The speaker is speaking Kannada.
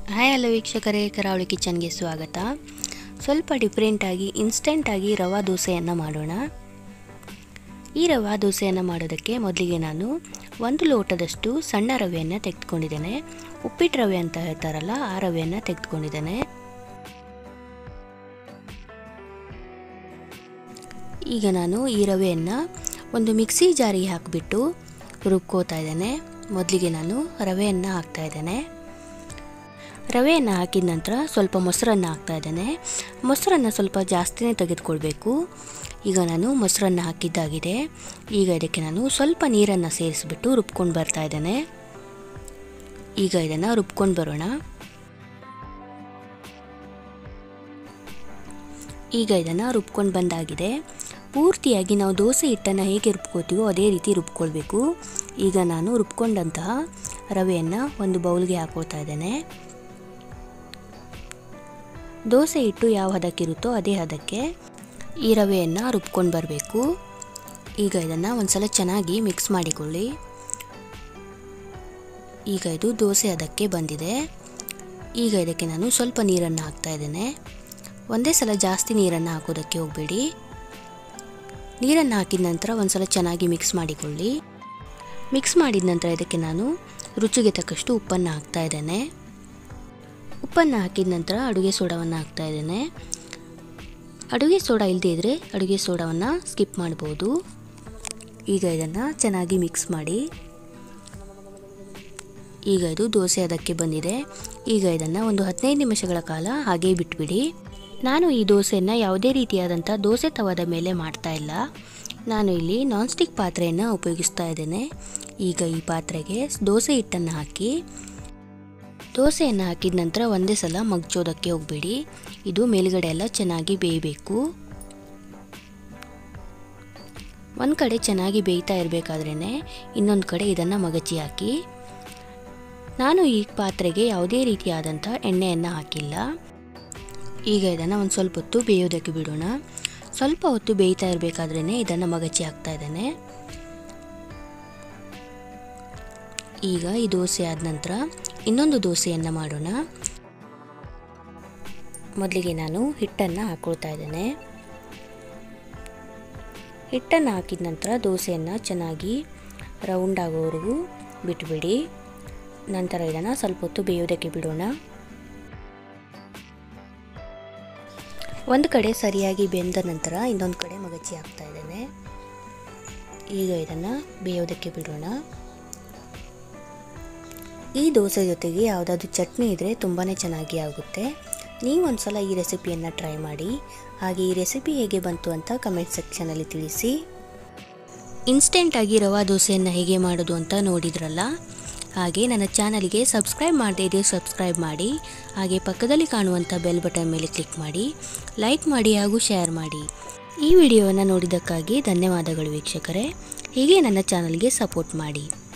ಹಾಯ್ ಹಲೋ ವೀಕ್ಷಕರೇ ಕರಾವಳಿ ಕಿಚನ್ಗೆ ಸ್ವಾಗತ ಸ್ವಲ್ಪ ಡಿಫ್ರೆಂಟಾಗಿ ಇನ್ಸ್ಟೆಂಟಾಗಿ ರವಾ ದೋಸೆಯನ್ನು ಮಾಡೋಣ ಈ ರವಾ ದೋಸೆಯನ್ನು ಮಾಡೋದಕ್ಕೆ ಮೊದಲಿಗೆ ನಾನು ಒಂದು ಲೋಟದಷ್ಟು ಸಣ್ಣ ರವೆಯನ್ನು ತೆಗೆದುಕೊಂಡಿದ್ದೇನೆ ಉಪ್ಪಿಟ್ಟು ರವೆ ಅಂತ ಹೇಳ್ತಾರಲ್ಲ ಆ ರವೆಯನ್ನು ತೆಗೆದುಕೊಂಡಿದ್ದೇನೆ ಈಗ ನಾನು ಈ ರವೆಯನ್ನು ಒಂದು ಮಿಕ್ಸಿ ಜಾರಿಗೆ ಹಾಕಿಬಿಟ್ಟು ರುಬ್ಕೋತಾ ಇದ್ದೇನೆ ಮೊದಲಿಗೆ ನಾನು ರವೆಯನ್ನು ಹಾಕ್ತಾ ಇದ್ದೇನೆ ರವೆಯನ್ನು ಹಾಕಿದ ನಂತರ ಸ್ವಲ್ಪ ಮೊಸರನ್ನು ಹಾಕ್ತಾ ಇದ್ದೇನೆ ಮೊಸರನ್ನು ಸ್ವಲ್ಪ ಜಾಸ್ತಿನೇ ತೆಗೆದುಕೊಳ್ಬೇಕು ಈಗ ನಾನು ಮೊಸರನ್ನು ಹಾಕಿದ್ದಾಗಿದೆ ಈಗ ಇದಕ್ಕೆ ನಾನು ಸ್ವಲ್ಪ ನೀರನ್ನು ಸೇರಿಸಿಬಿಟ್ಟು ರುಬ್ಕೊಂಡು ಬರ್ತಾ ಇದ್ದೇನೆ ಈಗ ಇದನ್ನು ರುಬ್ಕೊಂಡು ಬರೋಣ ಈಗ ಇದನ್ನು ರುಬ್ಕೊಂಡು ಬಂದಾಗಿದೆ ಪೂರ್ತಿಯಾಗಿ ನಾವು ದೋಸೆ ಹಿಟ್ಟನ್ನು ಹೇಗೆ ರುಬ್ಕೋತೀವೋ ಅದೇ ರೀತಿ ರುಬ್ಕೊಳ್ಬೇಕು ಈಗ ನಾನು ರುಬ್ಕೊಂಡಂತಹ ರವೆಯನ್ನು ಒಂದು ಬೌಲ್ಗೆ ಹಾಕೊಳ್ತಾ ಇದ್ದೇನೆ ದೋಸೆ ಹಿಟ್ಟು ಯಾವ ಹದಕ್ಕಿರುತ್ತೋ ಅದೇ ಹದಕ್ಕೆ ಈ ರವೆಯನ್ನು ರುಬ್ಕೊಂಡು ಬರಬೇಕು ಈಗ ಇದನ್ನು ಒಂದ್ಸಲ ಚೆನ್ನಾಗಿ ಮಿಕ್ಸ್ ಮಾಡಿಕೊಳ್ಳಿ ಈಗ ಇದು ದೋಸೆ ಹದಕ್ಕೆ ಬಂದಿದೆ ಈಗ ಇದಕ್ಕೆ ನಾನು ಸ್ವಲ್ಪ ನೀರನ್ನು ಹಾಕ್ತಾ ಇದ್ದೇನೆ ಒಂದೇ ಸಲ ಜಾಸ್ತಿ ನೀರನ್ನು ಹಾಕೋದಕ್ಕೆ ಹೋಗಬೇಡಿ ನೀರನ್ನು ಹಾಕಿದ ನಂತರ ಒಂದ್ಸಲ ಚೆನ್ನಾಗಿ ಮಿಕ್ಸ್ ಮಾಡಿಕೊಳ್ಳಿ ಮಿಕ್ಸ್ ಮಾಡಿದ ನಂತರ ಇದಕ್ಕೆ ನಾನು ರುಚಿಗೆ ತಕ್ಕಷ್ಟು ಉಪ್ಪನ್ನು ಹಾಕ್ತಾ ಇದ್ದೇನೆ ಉಪ್ಪನ್ನು ಹಾಕಿದ ನಂತರ ಅಡುಗೆ ಸೋಡಾವನ್ನು ಹಾಕ್ತಾ ಇದ್ದೇನೆ ಅಡುಗೆ ಸೋಡಾ ಇಲ್ಲದೇ ಇದ್ದರೆ ಅಡುಗೆ ಸೋಡಾವನ್ನು ಸ್ಕಿಪ್ ಮಾಡ್ಬೋದು ಈಗ ಇದನ್ನು ಚೆನ್ನಾಗಿ ಮಿಕ್ಸ್ ಮಾಡಿ ಈಗ ಇದು ದೋಸೆ ಅದಕ್ಕೆ ಬಂದಿದೆ ಈಗ ಇದನ್ನು ಒಂದು ಹದಿನೈದು ನಿಮಿಷಗಳ ಕಾಲ ಹಾಗೇ ಬಿಟ್ಬಿಡಿ ನಾನು ಈ ದೋಸೆಯನ್ನು ಯಾವುದೇ ರೀತಿಯಾದಂಥ ದೋಸೆ ತವದ ಮೇಲೆ ಮಾಡ್ತಾ ಇಲ್ಲ ನಾನು ಇಲ್ಲಿ ನಾನ್ ಸ್ಟಿಕ್ ಪಾತ್ರೆಯನ್ನು ಉಪಯೋಗಿಸ್ತಾ ಇದ್ದೇನೆ ಈಗ ಈ ಪಾತ್ರೆಗೆ ದೋಸೆ ಹಿಟ್ಟನ್ನು ಹಾಕಿ ದೋಸೆಯನ್ನು ಹಾಕಿದ ನಂತರ ಒಂದೇ ಸಲ ಮಗ್ಚೋದಕ್ಕೆ ಹೋಗಬೇಡಿ ಇದು ಮೇಲುಗಡೆ ಎಲ್ಲ ಚೆನ್ನಾಗಿ ಬೇಯಬೇಕು ಒಂದು ಕಡೆ ಚೆನ್ನಾಗಿ ಬೇಯ್ತಾ ಇರಬೇಕಾದ್ರೇ ಇನ್ನೊಂದು ಕಡೆ ಇದನ್ನು ಮಗಚಿ ಹಾಕಿ ನಾನು ಈ ಪಾತ್ರೆಗೆ ಯಾವುದೇ ರೀತಿಯಾದಂಥ ಎಣ್ಣೆಯನ್ನು ಹಾಕಿಲ್ಲ ಈಗ ಇದನ್ನು ಒಂದು ಸ್ವಲ್ಪ ಹೊತ್ತು ಬೇಯೋದಕ್ಕೆ ಬಿಡೋಣ ಸ್ವಲ್ಪ ಹೊತ್ತು ಬೇಯ್ತಾ ಇರಬೇಕಾದ್ರೇ ಇದನ್ನು ಮಗಚಿ ಹಾಕ್ತಾ ಇದ್ದೇನೆ ಈಗ ಈ ದೋಸೆ ಆದ ನಂತರ ಇನ್ನೊಂದು ದೋಸೆಯನ್ನು ಮಾಡೋಣ ಮೊದಲಿಗೆ ನಾನು ಹಿಟ್ಟನ್ನು ಹಾಕ್ಕೊಳ್ತಾ ಇದ್ದೇನೆ ಹಿಟ್ಟನ್ನು ಹಾಕಿದ ನಂತರ ದೋಸೆಯನ್ನು ಚೆನ್ನಾಗಿ ರೌಂಡ್ ಆಗೋವರೆಗೂ ಬಿಟ್ಬಿಡಿ ನಂತರ ಇದನ್ನು ಸ್ವಲ್ಪ ಹೊತ್ತು ಬೇಯೋದಕ್ಕೆ ಬಿಡೋಣ ಒಂದು ಕಡೆ ಸರಿಯಾಗಿ ಬೆಂದ ನಂತರ ಇನ್ನೊಂದು ಕಡೆ ಮಗಚಿ ಹಾಕ್ತಾ ಇದ್ದೇನೆ ಈಗ ಇದನ್ನು ಬೇಯೋದಕ್ಕೆ ಬಿಡೋಣ ಈ ದೋಸೆ ಜೊತೆಗೆ ಯಾವುದಾದ್ರೂ ಚಟ್ನಿ ಇದ್ದರೆ ತುಂಬಾ ಚೆನ್ನಾಗಿ ಆಗುತ್ತೆ ನೀವು ಒಂದು ಸಲ ಈ ರೆಸಿಪಿಯನ್ನು ಟ್ರೈ ಮಾಡಿ ಹಾಗೆ ಈ ರೆಸಿಪಿ ಹೇಗೆ ಬಂತು ಅಂತ ಕಮೆಂಟ್ ಸೆಕ್ಷನಲ್ಲಿ ತಿಳಿಸಿ ಇನ್ಸ್ಟೆಂಟಾಗಿ ರವಾ ದೋಸೆಯನ್ನು ಹೇಗೆ ಮಾಡೋದು ಅಂತ ನೋಡಿದ್ರಲ್ಲ ಹಾಗೆ ನನ್ನ ಚಾನಲ್ಗೆ ಸಬ್ಸ್ಕ್ರೈಬ್ ಮಾಡದೇ ಇದ್ರೆ ಸಬ್ಸ್ಕ್ರೈಬ್ ಮಾಡಿ ಹಾಗೆ ಪಕ್ಕದಲ್ಲಿ ಕಾಣುವಂಥ ಬೆಲ್ ಬಟನ್ ಮೇಲೆ ಕ್ಲಿಕ್ ಮಾಡಿ ಲೈಕ್ ಮಾಡಿ ಹಾಗೂ ಶೇರ್ ಮಾಡಿ ಈ ವಿಡಿಯೋವನ್ನು ನೋಡಿದ್ದಕ್ಕಾಗಿ ಧನ್ಯವಾದಗಳು ವೀಕ್ಷಕರೇ ಹೀಗೆ ನನ್ನ ಚಾನಲ್ಗೆ ಸಪೋರ್ಟ್ ಮಾಡಿ